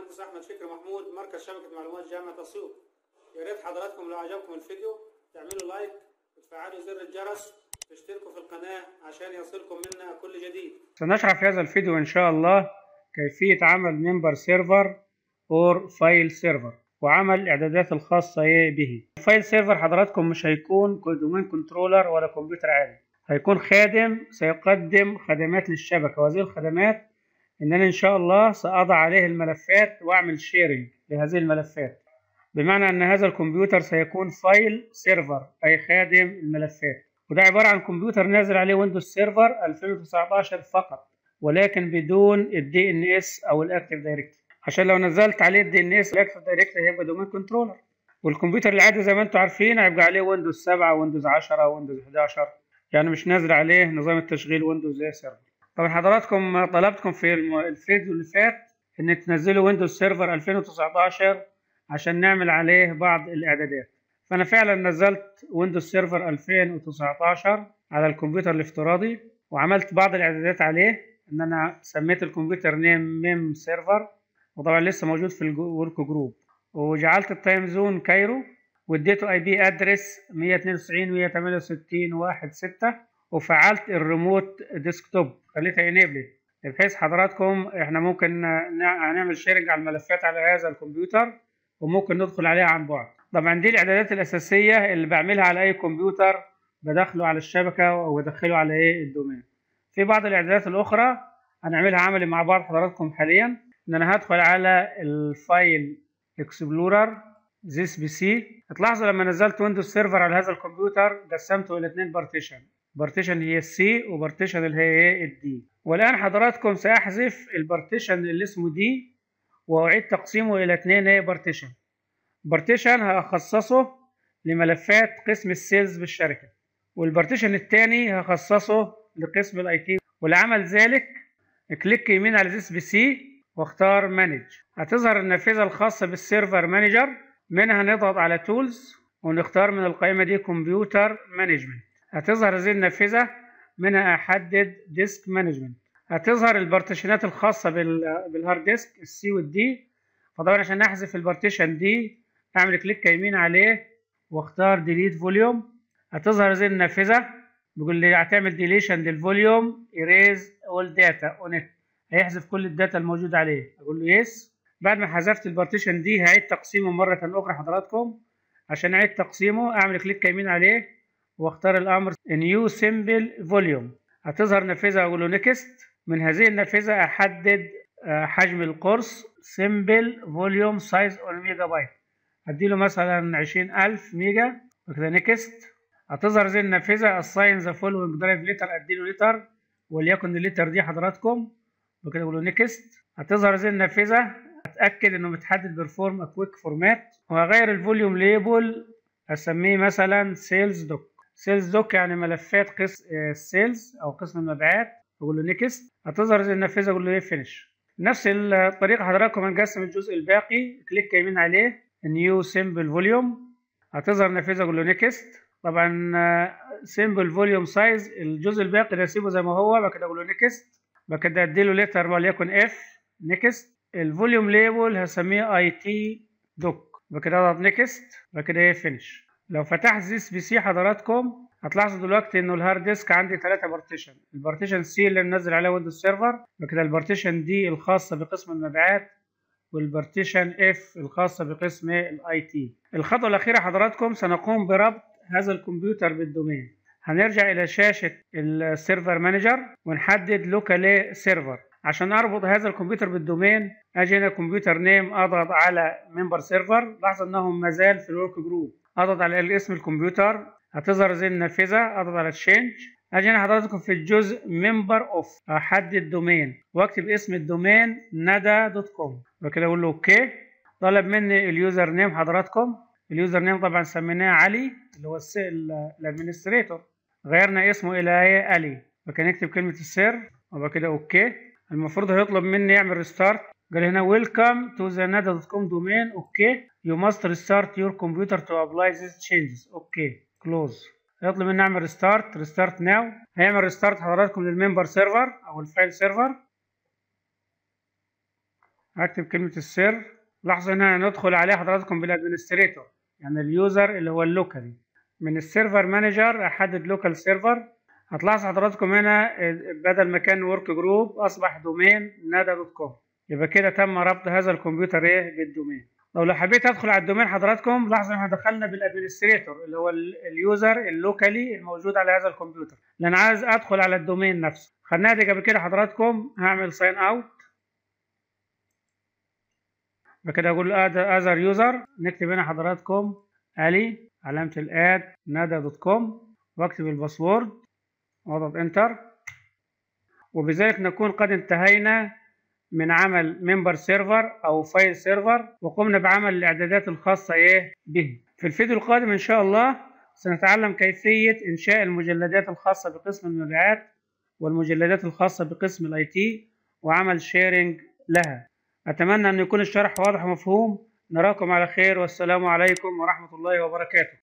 المهندس احمد فكري محمود مركز شبكه معلومات جامعه اسيوط يا ريت حضراتكم لو عجبكم الفيديو تعملوا لايك وتفعلوا زر الجرس وتشتركوا في القناه عشان يصلكم منا كل جديد سنشرح في هذا الفيديو إن شاء الله كيفية عمل ممبر سيرفر أو فايل سيرفر وعمل الإعدادات الخاصة به الفايل سيرفر حضراتكم مش هيكون دومين كنترولر ولا كمبيوتر عادي هيكون خادم سيقدم خدمات للشبكة وهذه الخدمات إن أنا إن شاء الله سأضع عليه الملفات وأعمل شيرنج لهذه الملفات بمعنى أن هذا الكمبيوتر سيكون فايل سيرفر أي خادم الملفات وده عبارة عن كمبيوتر نازل عليه ويندوز سيرفر 2019 فقط ولكن بدون الدي ان اس او الاكتف دايركتوري عشان لو نزلت عليه الدي ان اس والاكتف دايركتوري هيبقى دومين كنترولر والكمبيوتر العادي زي ما انتم عارفين هيبقى عليه ويندوز 7 ويندوز 10 ويندوز 11 يعني مش نازل عليه نظام التشغيل ويندوز زي سيرفر طبعا حضراتكم طلبتكم في الفيديو اللي فات ان تنزلوا ويندوز سيرفر 2019 عشان نعمل عليه بعض الاعدادات فانا فعلا نزلت ويندوز سيرفر 2019 على الكمبيوتر الافتراضي وعملت بعض الاعدادات عليه ان انا سميت الكمبيوتر نيم ميم سيرفر وطبعا لسه موجود في الورك جروب وجعلت التايم زون كايرو واديته اي بي ادرس 192 168 1 6 وفعلت الريموت ديسكتوب خليتها انيبل بحيث حضراتكم احنا ممكن نعمل شيرنج على الملفات على هذا الكمبيوتر وممكن ندخل عليها عن بعد طبعا دي الاعدادات الاساسيه اللي بعملها على اي كمبيوتر بدخله على الشبكه وبدخله على ايه الدومين في بعض الاعدادات الاخرى هنعملها عملي مع بعض حضراتكم حاليا ان انا هدخل على الفايل اكسبلورر زيس بي سي هتلاحظوا لما نزلت ويندوز سيرفر على هذا الكمبيوتر قسمته الى اثنين بارتيشن بارتيشن هي السي وبارتيشن اللي هي ايه الدي والان حضراتكم ساحذف البارتيشن اللي اسمه دي واعيد تقسيمه الى اثنين ايه بارتيشن بارتيشن هخصصه لملفات قسم السيلز بالشركه والبارتيشن الثاني هخصصه لقسم الاي تي ولعمل ذلك كليك يمين على زيس بي سي واختار مانج هتظهر النافذه الخاصه بالسيرفر مانجر منها نضغط على تولز ونختار من القائمه دي كمبيوتر مانجمنت هتظهر هذه النافذه منها احدد ديسك مانجمنت هتظهر البارتيشنات الخاصه بالهارد ديسك السي والدي فطبعا عشان احذف البارتيشن دي اعمل كليك يمين عليه واختار ديليت فوليوم هتظهر هذه النافذه بيقول لي هتعمل ديليشن للفوليوم ايريز اول داتا اون هيحذف كل الداتا الموجوده عليه اقول له يس بعد ما حذفت البارتيشن دي هعيد تقسيمه مره اخرى حضراتكم عشان اعيد تقسيمه اعمل كليك يمين عليه واختار الامر نيو سيمبل فوليوم هتظهر نافذه اقول له نيكست من هذه النافذه احدد حجم القرص سيمبل فوليوم سايز اون ميجا بايت هديله مثلا 20000 ميجا وكده نيكست هتظهر زي النافذه assign ذا فولوينج درايف ليتر اديله ليتر وليكن الليتر دي حضراتكم وكده اقول له نيكست هتظهر زي النافذه اتاكد انه متحدد بيرفورم كويك فورمات وهغير الفوليوم ليبل اسميه مثلا سيلز دوك سيلز دوك يعني ملفات قسم السيلز او قسم المبيعات اقول له نيكست هتظهر زي النافذه اقول له ايه فينش نفس الطريقه حضراتكم هنقسم الجزء الباقي كليك يمين عليه نيو سيمبل فوليوم هتظهر نافذه اقول له نيكست طبعا سيمبل فوليوم سايز الجزء الباقي ده اسيبه زي ما هو بعد كده اقول له نيكست بعد كده اديله ليتر وليكن اف نيكست الفوليوم ليبل هسميه اي تي دوك بعد كده اضغط نيكست بعد كده ايه فينش لو فتحت زيس بي سي حضراتكم هتلاحظوا دلوقتي انه الهارد ديسك عندي ثلاثة بارتيشن البارتيشن سي اللي منزل عليه ويندوز سيرفر بعد كده البارتيشن دي الخاصة بقسم المبيعات والبارتيشن اف الخاصة بقسم الاي تي الخطوة الأخيرة حضراتكم سنقوم بربط هذا الكمبيوتر بالدومين هنرجع إلى شاشة السيرفر مانجر ونحدد لوكال سيرفر عشان أربط هذا الكمبيوتر بالدومين أجي هنا كمبيوتر نيم أضغط على ممبر سيرفر لاحظ أنه مازال في الورك جروب أضغط على اسم الكمبيوتر هتظهر زي النافذة أضغط على تشينج أجي هنا حضراتكم في الجزء ممبر أوف أحدد دومين وأكتب اسم الدومين ندا دوت كوم وكده أقول له أوكي طلب مني اليوزر نيم حضراتكم اليوزر نيم طبعا سميناه علي اللي هو الادمنستريتور غيرنا اسمه الى ايه علي فكان نكتب كلمه السر وبعد كده اوكي المفروض هيطلب مني يعمل ريستارت قال هنا ويلكم تو ذا نادا دوت كوم دومين اوكي يو ماست ريستارت يور كمبيوتر تو ابلاي ذيس تشينجز اوكي كلوز هيطلب مني اعمل ريستارت ريستارت ناو هيعمل ريستارت حضراتكم للممبر سيرفر او الفايل سيرفر هكتب كلمة السر لاحظوا هنا ندخل عليه حضراتكم بالادمنستريتور يعني اليوزر اللي هو اللوكالي من السيرفر مانجر احدد لوكال سيرفر هتلاحظ حضراتكم هنا بدل ما كان ورك جروب اصبح دومين نادا دوت كوم يبقى كده تم ربط هذا الكمبيوتر ايه بالدومين لو لو حبيت ادخل على الدومين حضراتكم لاحظوا احنا دخلنا بالادمنستريتور اللي هو اليوزر اللوكالي الموجود على هذا الكمبيوتر لان عايز ادخل على الدومين نفسه خدناها دي قبل كده حضراتكم هعمل ساين اوت بكده اقول اد اذر يوزر نكتب هنا حضراتكم الي علامه الاد نادا دوت كوم واكتب الباسورد واضغط انتر وبذلك نكون قد انتهينا من عمل ممبر سيرفر او فايل سيرفر وقمنا بعمل الاعدادات الخاصه ايه به في الفيديو القادم ان شاء الله سنتعلم كيفيه انشاء المجلدات الخاصه بقسم المبيعات والمجلدات الخاصه بقسم الاي تي وعمل شيرنج لها اتمنى ان يكون الشرح واضح ومفهوم نراكم على خير والسلام عليكم ورحمه الله وبركاته